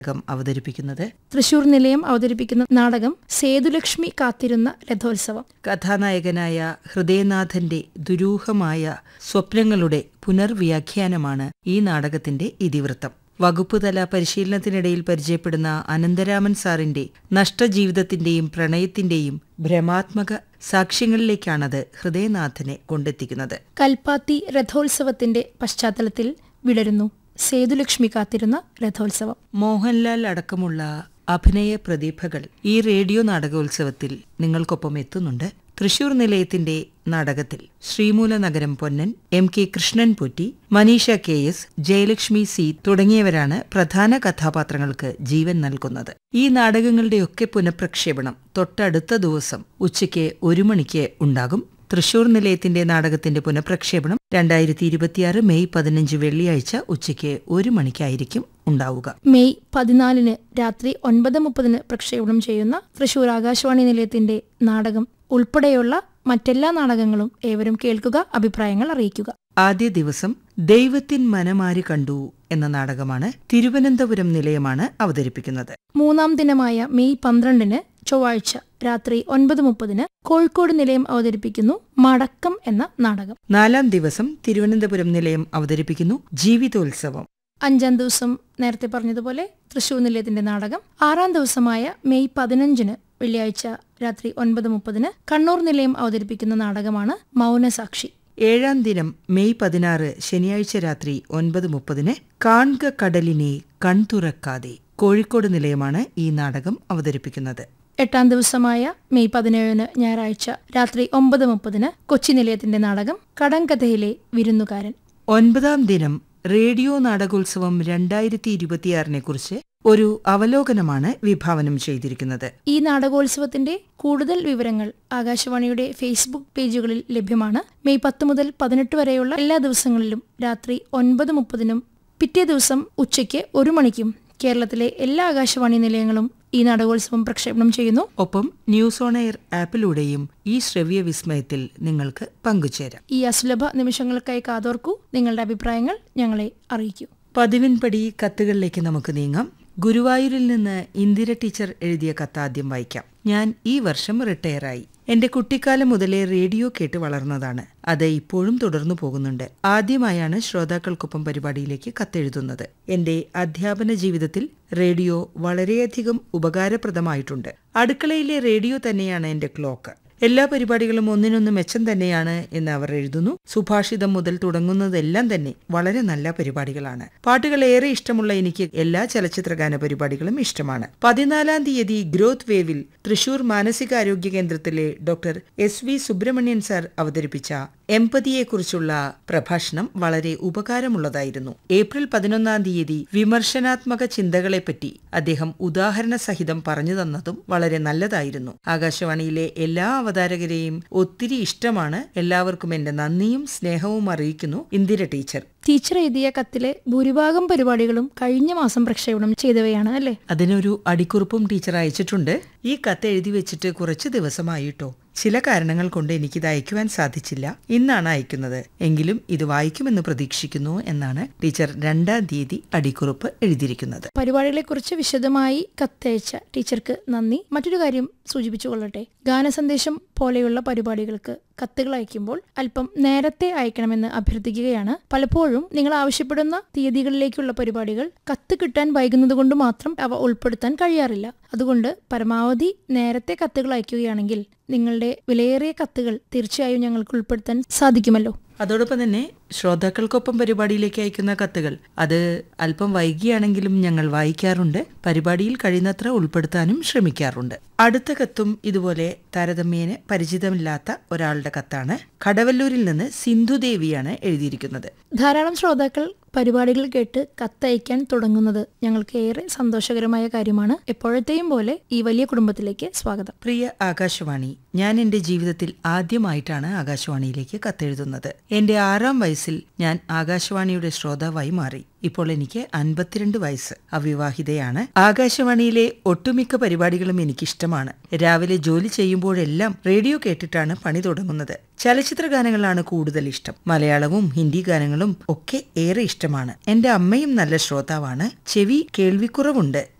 നാടകം അവതരിപ്പിക്കുന്നത് തൃശൂർ നിലയം അവതരിപ്പിക്കുന്ന നാടകം സേതുലക്ഷ്മി കാത്തിരുന്ന രഥോത്സവം കഥാനായകനായ ഹൃദയനാഥന്റെ ദുരൂഹമായ സ്വപ്നങ്ങളുടെ പുനർവ്യാഖ്യാനമാണ് ഈ നാടകത്തിന്റെ ഇതിവൃത്തം വകുപ്പുതല പരിശീലനത്തിനിടയിൽ പരിചയപ്പെടുന്ന അനന്തരാമൻ സാറിന്റെ നഷ്ടജീവിതത്തിന്റെയും പ്രണയത്തിന്റെയും ഭ്രമാത്മക സാക്ഷ്യങ്ങളിലേക്കാണത് ഹൃദയനാഥനെ കൊണ്ടെത്തിക്കുന്നത് കൽപ്പാത്തി രഥോത്സവത്തിന്റെ പശ്ചാത്തലത്തിൽ വിടരുന്നു സേതുലക്ഷ്മി കാത്തിരുന്ന രഥോത്സവം മോഹൻലാൽ അടക്കമുള്ള അഭിനയ പ്രതിഭകൾ ഈ റേഡിയോ നാടകോത്സവത്തിൽ നിങ്ങൾക്കൊപ്പം എത്തുന്നുണ്ട് തൃശൂർ നിലയത്തിന്റെ നാടകത്തിൽ Sreemoola Nagaram Ponnan M K Krishnan Potti Maneesha K S Jayalakshmi C തുടങ്ങിയവരാണ് പ്രധാന കഥാപാത്രങ്ങൾക്ക് ജീവൻ നൽകുന്നത് ഈ നാടകങ്ങളുടെയൊക്കെ പുനഃപ്രക്ഷേപണം തൊട്ടടുത്ത ദിവസം ഉച്ചയ്ക്ക് ഒരു മണിക്ക് ഉണ്ടാകും തൃശൂർ നിലയത്തിന്റെ നാടകത്തിന്റെ പുനഃപ്രക്ഷേപണം രണ്ടായിരത്തി ഇരുപത്തിയാറ് മെയ് പതിനഞ്ച് വെള്ളിയാഴ്ച ഉച്ചയ്ക്ക് ഒരു മണിക്കായിരിക്കും ഉണ്ടാവുക മെയ് പതിനാലിന് രാത്രി ഒൻപത് മുപ്പതിന് പ്രക്ഷേപണം ചെയ്യുന്ന തൃശൂർ ആകാശവാണി നിലയത്തിന്റെ നാടകം ഉൾപ്പെടെയുള്ള മറ്റെല്ലാ നാടകങ്ങളും ഏവരും കേൾക്കുക അഭിപ്രായങ്ങൾ അറിയിക്കുക ആദ്യ ദിവസം ദൈവത്തിൻ മനമാരി കണ്ടു എന്ന നാടകമാണ് തിരുവനന്തപുരം നിലയമാണ് അവതരിപ്പിക്കുന്നത് മൂന്നാം ദിനമായ മെയ് പന്ത്രണ്ടിന് ചൊവ്വാഴ്ച രാത്രി ഒൻപത് മുപ്പതിന് കോഴിക്കോട് നിലയം അവതരിപ്പിക്കുന്നു മടക്കം എന്ന നാടകം നാലാം ദിവസം തിരുവനന്തപുരം നിലയം അവതരിപ്പിക്കുന്നു ജീവിതോത്സവം അഞ്ചാം ദിവസം നേരത്തെ പറഞ്ഞതുപോലെ തൃശൂർ നിലയത്തിന്റെ നാടകം ആറാം ദിവസമായ മെയ് പതിനഞ്ചിന് വെള്ളിയാഴ്ച രാത്രി ഒൻപത് മുപ്പതിന് കണ്ണൂർ നിലയം അവതരിപ്പിക്കുന്ന നാടകമാണ് മൗനസാക്ഷി ഏഴാം ദിനം മെയ് പതിനാറ് ശനിയാഴ്ച രാത്രി ഒൻപത് മുപ്പതിന് കാൺക കടലിനെ കൺതുറക്കാതെ കോഴിക്കോട് നിലയമാണ് ഈ നാടകം അവതരിപ്പിക്കുന്നത് എട്ടാം ദിവസമായ മെയ് പതിനേഴിന് ഞായറാഴ്ച രാത്രി ഒമ്പത് മുപ്പതിന് കൊച്ചി നിലയത്തിന്റെ നാടകം കടങ്കഥയിലെ വിരുന്നുകാരൻ ഒൻപതാം ദിനം റേഡിയോ നാടകോത്സവം രണ്ടായിരത്തി ഇരുപത്തിയാറിനെ കുറിച്ച് ഒരു അവലോകനമാണ് വിഭാവനം ചെയ്തിരിക്കുന്നത് ഈ നാടകോത്സവത്തിന്റെ കൂടുതൽ വിവരങ്ങൾ ആകാശവാണിയുടെ ഫേസ്ബുക്ക് പേജുകളിൽ ലഭ്യമാണ് മെയ് പത്ത് മുതൽ പതിനെട്ട് വരെയുള്ള എല്ലാ ദിവസങ്ങളിലും രാത്രി ഒൻപത് മുപ്പതിനും പിറ്റേ ദിവസം ഉച്ചയ്ക്ക് ഒരു മണിക്കും കേരളത്തിലെ എല്ലാ ആകാശവാണി നിലയങ്ങളും ഈ നാടകോത്സവം പ്രക്ഷേപണം ചെയ്യുന്നു ഒപ്പം ന്യൂസ് ഓൺ എയർ ആപ്പിലൂടെയും ഈ ശ്രവ്യ വിസ്മയത്തിൽ നിങ്ങൾക്ക് പങ്കുചേരാം ഈ അസുലഭ നിമിഷങ്ങൾക്കായി കാതോർക്കൂ നിങ്ങളുടെ അഭിപ്രായങ്ങൾ ഞങ്ങളെ അറിയിക്കൂ പതിവിൻപടി കത്തുകളിലേക്ക് നമുക്ക് നീങ്ങാം ഗുരുവായൂരിൽ നിന്ന് ഇന്ദിര ടീച്ചർ എഴുതിയ കത്ത് ആദ്യം വായിക്കാം ഞാൻ ഈ വർഷം റിട്ടയറായി എന്റെ കുട്ടിക്കാലം മുതലേ റേഡിയോ കേട്ട് വളർന്നതാണ് അത് ഇപ്പോഴും തുടർന്നു പോകുന്നുണ്ട് ആദ്യമായാണ് ശ്രോതാക്കൾക്കൊപ്പം പരിപാടിയിലേക്ക് കത്തെഴുതുന്നത് എന്റെ അധ്യാപന ജീവിതത്തിൽ റേഡിയോ വളരെയധികം ഉപകാരപ്രദമായിട്ടുണ്ട് അടുക്കളയിലെ റേഡിയോ തന്നെയാണ് എന്റെ ക്ലോക്ക് എല്ലാ പരിപാടികളും ഒന്നിനൊന്ന് മെച്ചം തന്നെയാണ് എന്ന് അവർ എഴുതുന്നു സുഭാഷിതം മുതൽ തുടങ്ങുന്നതെല്ലാം തന്നെ വളരെ നല്ല പരിപാടികളാണ് പാട്ടുകൾ ഏറെ ഇഷ്ടമുള്ള എനിക്ക് എല്ലാ ചലച്ചിത്രഗാന പരിപാടികളും ഇഷ്ടമാണ് പതിനാലാം തീയതി ഗ്രോത്ത് വേവിൽ തൃശൂർ മാനസികാരോഗ്യ കേന്ദ്രത്തിലെ doctor S V Subramanian sir അവതരിപ്പിച്ച എമ്പതിയെക്കുറിച്ചുള്ള പ്രഭാഷണം വളരെ ഉപകാരമുള്ളതായിരുന്നു ഏപ്രിൽ പതിനൊന്നാം തീയതി വിമർശനാത്മക ചിന്തകളെപ്പറ്റി അദ്ദേഹം ഉദാഹരണ സഹിതം പറഞ്ഞു തന്നതും വളരെ നല്ലതായിരുന്നു ആകാശവാണിയിലെ എല്ലാ അവതാരകരെയും ഒത്തിരി ഇഷ്ടമാണ് എല്ലാവർക്കും എന്റെ നന്ദിയും സ്നേഹവും അറിയിക്കുന്നു ഇന്ദിര ടീച്ചർ ടീച്ചർ എഴുതിയ കത്തിലെ ഭൂരിഭാഗം പരിപാടികളും കഴിഞ്ഞ മാസം പ്രക്ഷേപണം ചെയ്തവയാണ് അല്ലേ അതിനൊരു അടിക്കുറിപ്പും ടീച്ചർ അയച്ചിട്ടുണ്ട് ഈ കത്ത് എഴുതി വെച്ചിട്ട് കുറച്ച് ദിവസമായിട്ടോ ചില കാരണങ്ങൾ കൊണ്ട് എനിക്കിത് അയക്കുവാൻ സാധിച്ചില്ല ഇന്നാണ് അയക്കുന്നത് എങ്കിലും ഇത് വായിക്കുമെന്ന് പ്രതീക്ഷിക്കുന്നു എന്നാണ് ടീച്ചർ രണ്ടാം തീയതി അടിക്കുറിപ്പ് എഴുതിയിരിക്കുന്നത് പരിപാടികളെക്കുറിച്ച് വിശദമായി കത്തയച്ച ടീച്ചർക്ക് നന്ദി മറ്റൊരു കാര്യം സൂചിപ്പിച്ചുകൊള്ളട്ടെ ഗാനസന്ദേശം പോലെയുള്ള പരിപാടികൾക്ക് കത്തുകൾ അയക്കുമ്പോൾ അല്പം നേരത്തെ അയക്കണമെന്ന് അഭ്യർത്ഥിക്കുകയാണ് പലപ്പോഴും നിങ്ങൾ ആവശ്യപ്പെടുന്ന തീയതികളിലേക്കുള്ള പരിപാടികൾ കത്ത് കിട്ടാൻ വൈകുന്നത് കൊണ്ട് മാത്രം അവ ഉൾപ്പെടുത്താൻ കഴിയാറില്ല അതുകൊണ്ട് പരമാവധി നേരത്തെ കത്തുകൾ അയക്കുകയാണെങ്കിൽ നിങ്ങളുടെ വിലയേറിയ കത്തുകൾ തീർച്ചയായും ഞങ്ങൾക്ക് ഉൾപ്പെടുത്താൻ സാധിക്കുമല്ലോ അതോടൊപ്പം തന്നെ ശ്രോതാക്കൾക്കൊപ്പം പരിപാടിയിലേക്ക് അയക്കുന്ന കത്തുകൾ അത് അല്പം വൈകിയാണെങ്കിലും ഞങ്ങൾ വായിക്കാറുണ്ട് പരിപാടിയിൽ കഴിയുന്നത്ര ഉൾപ്പെടുത്താനും ശ്രമിക്കാറുണ്ട് അടുത്ത കത്തും ഇതുപോലെ താരതമ്യേന പരിചിതമില്ലാത്ത ഒരാളുടെ കത്താണ് കടവല്ലൂരിൽ നിന്ന് സിന്ധുദേവിയാണ് എഴുതിയിരിക്കുന്നത് ധാരാളം ശ്രോതാക്കൾ പരിപാടികൾ കേട്ട് കത്തയക്കാൻ തുടങ്ങുന്നത് ഞങ്ങൾക്ക് ഏറെ സന്തോഷകരമായ കാര്യമാണ് എപ്പോഴത്തെയും പോലെ ഈ വലിയ കുടുംബത്തിലേക്ക് സ്വാഗതം പ്രിയ ആകാശവാണി ഞാൻ എന്റെ ജീവിതത്തിൽ ആദ്യമായിട്ടാണ് ആകാശവാണിയിലേക്ക് കത്തെഴുതുന്നത് എന്റെ ആറാം വയസ്സിൽ ഞാൻ ആകാശവാണിയുടെ ശ്രോതാവായി മാറി ഇപ്പോൾ എനിക്ക് അൻപത്തിരണ്ട് വയസ്സ് അവിവാഹിതയാണ് ആകാശവാണിയിലെ ഒട്ടുമിക്ക പരിപാടികളും എനിക്കിഷ്ടമാണ് രാവിലെ ജോലി ചെയ്യുമ്പോഴെല്ലാം റേഡിയോ കേട്ടിട്ടാണ് പണി തുടങ്ങുന്നത് ചലച്ചിത്ര ഗാനങ്ങളാണ് കൂടുതൽ ഇഷ്ടം മലയാളവും ഹിന്ദി ഗാനങ്ങളും ഒക്കെ ഏറെ ഇഷ്ടമാണ് എന്റെ അമ്മയും നല്ല ശ്രോതാവാണ് ചെവി കേൾവിക്കുറവുണ്ട്